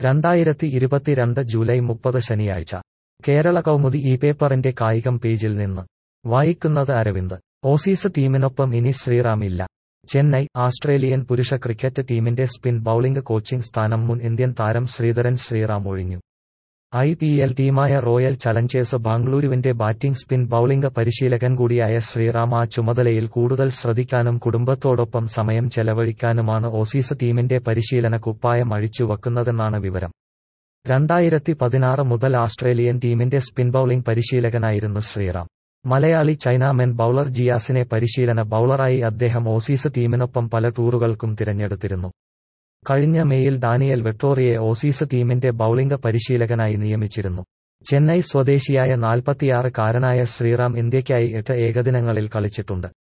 രണ്ടായിരത്തി ഇരുപത്തിരണ്ട് ജൂലൈ മുപ്പത് ശനിയാഴ്ച കേരള കൗമുദി ഈ പേപ്പറിന്റെ കായികം പേജിൽ നിന്ന് വായിക്കുന്നത് അരവിന്ദ് ഓസീസ് ടീമിനൊപ്പം ഇനി ശ്രീറാം ഇല്ല ചെന്നൈ ആസ്ട്രേലിയൻ പുരുഷ ക്രിക്കറ്റ് ടീമിന്റെ സ്പിൻ ബൌളിംഗ് കോച്ചിംഗ് സ്ഥാനം മുൻ ഇന്ത്യൻ താരം ശ്രീധരൻ ശ്രീറാം ഒഴിഞ്ഞു ഐ പി എൽ ടീമായ റോയൽ ചലഞ്ചേഴ്സ് ബാംഗ്ലൂരുവിന്റെ ബാറ്റിംഗ് സ്പിൻ ബൌളിംഗ് പരിശീലകൻ കൂടിയായ ശ്രീറാം ആ ചുമതലയിൽ കൂടുതൽ ശ്രദ്ധിക്കാനും കുടുംബത്തോടൊപ്പം സമയം ചെലവഴിക്കാനുമാണ് ഓസീസ് ടീമിന്റെ പരിശീലന കുപ്പായം അഴിച്ചുവെക്കുന്നതെന്നാണ് വിവരം രണ്ടായിരത്തി പതിനാറ് മുതൽ ആസ്ട്രേലിയൻ ടീമിന്റെ സ്പിൻ ബൌളിംഗ് പരിശീലകനായിരുന്നു ശ്രീറാം മലയാളി ചൈനാമെൻ ബൌളർ ജിയാസിനെ പരിശീലന ബൌളറായി അദ്ദേഹം ഓസീസ് ടീമിനൊപ്പം പല ടൂറുകൾക്കും തിരഞ്ഞെടുത്തിരുന്നു കഴിഞ്ഞ മെയിൽ ഡാനിയൽ വെട്ടോറിയെ ഓസീസ് ടീമിന്റെ ബൌളിംഗ് പരിശീലകനായി നിയമിച്ചിരുന്നു ചെന്നൈ സ്വദേശിയായ നാൽപ്പത്തിയാറ് കാരനായ ശ്രീറാം ഇന്ത്യയ്ക്കായി എട്ട് ഏകദിനങ്ങളിൽ കളിച്ചിട്ടുണ്ട്